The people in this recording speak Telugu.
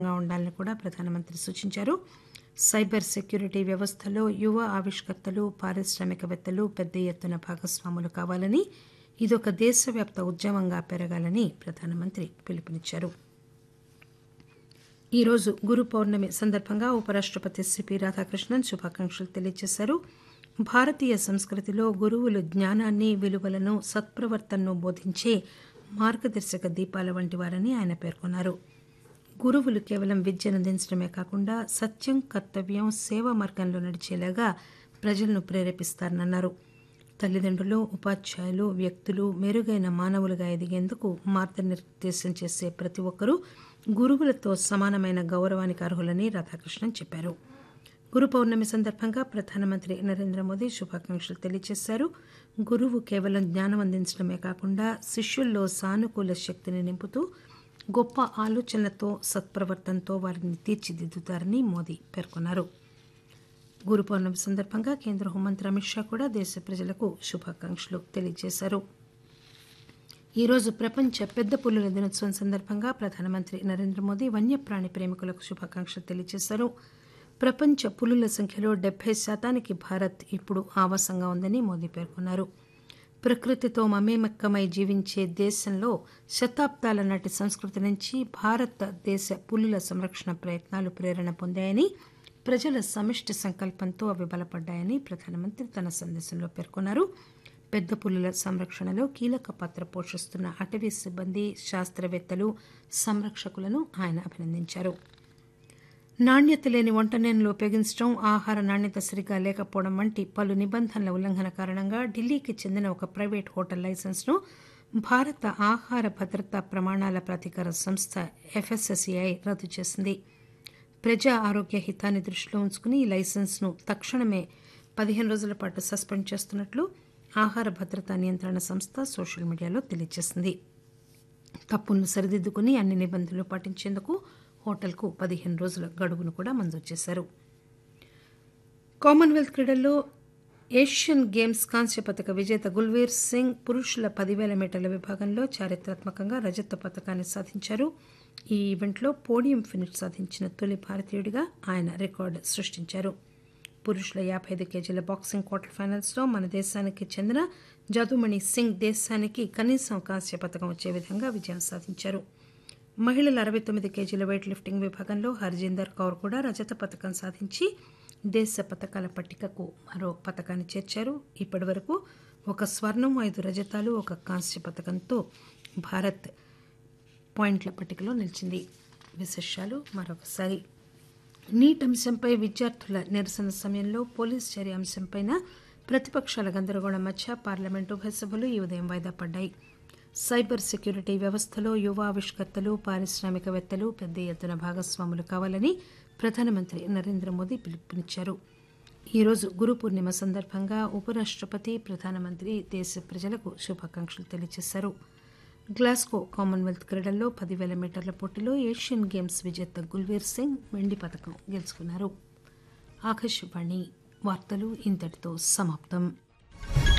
గా ఉండాలని కూడా ప్రధానమంత్రి సూచించారు సైబర్ సెక్యూరిటీ వ్యవస్థలో యువ ఆవిష్కర్తలు పారిశ్రామికవేత్తలు పెద్ద ఎత్తున భాగస్వాములు కావాలని ఇదొక దేశవ్యాప్త ఉద్యమంగా పెరగాలని ప్రధానమంత్రి పిలుపునిచ్చారు ఈరోజు గురు పౌర్ణమి సందర్భంగా ఉపరాష్టపతి సిపి రాధాకృష్ణన్ శుభాకాంక్షలు తెలియజేశారు భారతీయ సంస్కృతిలో గురువులు జ్ఞానాన్ని విలువలను సత్ప్రవర్తనను బోధించే మార్గదర్శక దీపాల వంటి వారని ఆయన పేర్కొన్నారు గురువులు కేవలం విద్యను అందించడమే కాకుండా సత్యం కర్తవ్యం సేవా మార్గంలో నడిచేలాగా ప్రజలను ప్రేరేపిస్తారన్నారు తల్లిదండ్రులు ఉపాధ్యాయులు వ్యక్తులు మెరుగైన మానవులుగా ఎదిగేందుకు మార్గనిర్దేశం చేసే ప్రతి ఒక్కరూ గురువులతో సమానమైన గౌరవానికి అర్హులని రాధాకృష్ణన్ చెప్పారు గురు పౌర్ణమి సందర్భంగా ప్రధానమంత్రి నరేంద్ర మోదీ శుభాకాంక్షలు తెలియజేశారు గురువు కేవలం జ్ఞానం అందించడమే కాకుండా శిష్యుల్లో సానుకూల శక్తిని నింపుతూ గొప్ప ఆలోచనలతో సత్ప్రవర్తనతో వారిని తీర్చిదిద్దుతారని మోదీ పేర్కొన్నారు గురు పౌర్ణమి సందర్భంగా కేంద్ర హోంమంత్రి అమిత్ షా కూడా దేశ ప్రజలకు శుభాకాంక్షలు తెలియజేశారు ఈరోజు ప్రపంచ పెద్ద పులుల దినోత్సవం సందర్భంగా ప్రధానమంత్రి నరేంద్ర మోదీ వన్యప్రాణి ప్రేమికులకు శుభాకాంక్షలు తెలియజేశారు ప్రపంచ పులుల సంఖ్యలో డెబ్బై శాతానికి భారత్ ఇప్పుడు ఆవాసంగా ఉందని మోదీ పేర్కొన్నారు ప్రకృతితో మమేమక్కమై జీవించే దేశంలో శతాబ్దాల నాటి సంస్కృతి నుంచి భారతదేశ పులుల సంరక్షణ ప్రయత్నాలు ప్రేరణ పొందాయని ప్రజల సమిష్టి సంకల్పంతో అవి బలపడ్డాయని ప్రధానమంత్రి తన సందేశంలో పేర్కొన్నారు పెద్ద పులుల సంరక్షణలో కీలక పాత్ర పోషిస్తున్న అటవీ సిబ్బంది శాస్త్రవేత్తలు సంరక్షకులను ఆయన అభినందించారు నాణ్యత లేని వంటనేనులు ఉపయోగించడం ఆహార నాణ్యత సరిగా లేకపోవడం వంటి పలు నిబంధనల ఉల్లంఘన కారణంగా ఢిల్లీకి చెందిన ఒక ప్రైవేట్ హోటల్ లైసెన్స్ను భారత ఆహార భద్రతా ప్రమాణాల ప్రాధికార సంస్థ ఎఫ్ఎస్ఎస్ఏఐ రద్దు చేసింది ప్రజా ఆరోగ్య హితాన్ని దృష్టిలో ఉంచుకుని ఈ లైసెన్స్ను తక్షణమే పదిహేను రోజుల పాటు సస్పెండ్ చేస్తున్నట్లు ఆహార భద్రతా నియంత్రణ సంస్థ సోషల్ మీడియాలో తెలియజేసింది తప్పులను సరిదిద్దుకుని అన్ని నిబంధనలు పాటించేందుకు హోటల్కు పదిహేను రోజుల గడువును కూడా మంజూరు చేశారు కామన్వెల్త్ క్రీడల్లో ఏషియన్ గేమ్స్ కాంస్య పథక విజేత గుల్వీర్ సింగ్ పురుషుల పదివేల మీటర్ల విభాగంలో చారిత్రాత్మకంగా రజత పథకాన్ని సాధించారు ఈ ఈవెంట్లో పోడియం ఫినిష్ సాధించిన తొలి భారతీయుడిగా ఆయన రికార్డు సృష్టించారు పురుషుల యాభై ఐదు కేజీల బాక్సింగ్ క్వార్టర్ ఫైనల్స్లో మన దేశానికి చెందిన జదుమణి సింగ్ దేశానికి కనీసం కాంస్య పథకం వచ్చే విధంగా విజయం సాధించారు మహిళల అరవై తొమ్మిది కేజీల వెయిట్ లిఫ్టింగ్ విభాగంలో హర్జీందర్ కౌర్ కూడా రజత పథకం సాధించి దేశ పథకాల పట్టికకు మరో పథకాన్ని చేర్చారు ఇప్పటి వరకు ఒక స్వర్ణం ఐదు రజతాలు ఒక కాంస్య పథకంతో భారత్ పాయింట్ల పట్టికలో నిలిచింది విశేషాలు మరొకసారి నీట్ అంశంపై విద్యార్థుల నిరసన సమయంలో పోలీస్ చర్య అంశంపై ప్రతిపక్షాల గందరగోళం మధ్య పార్లమెంటు ఉభయ సభలు ఈ ఉదయం వాయిదా పడ్డాయి సైబర్ సెక్యూరిటీ వ్యవస్థలో యువ ఆవిష్కర్తలు పారిశ్రామికవేత్తలు పెద్ద ఎత్తున భాగస్వాములు కావాలని ప్రధానమంత్రి నరేంద్ర మోదీ పిలుపునిచ్చారు ఈరోజు గురు పూర్ణిమ సందర్భంగా ఉపరాష్టపతి ప్రధానమంత్రి దేశ ప్రజలకు శుభాకాంక్షలు తెలియజేశారు గ్లాస్గో కామన్వెల్త్ క్రీడల్లో పదివేల మీటర్ల పోటీలో ఏషియన్ గేమ్స్ విజేత గుల్వీర్ సింగ్ వెండి పథకం గెలుచుకున్నారు ఆకాశవాణి వార్తలు ఇంతటితో సమాప్తం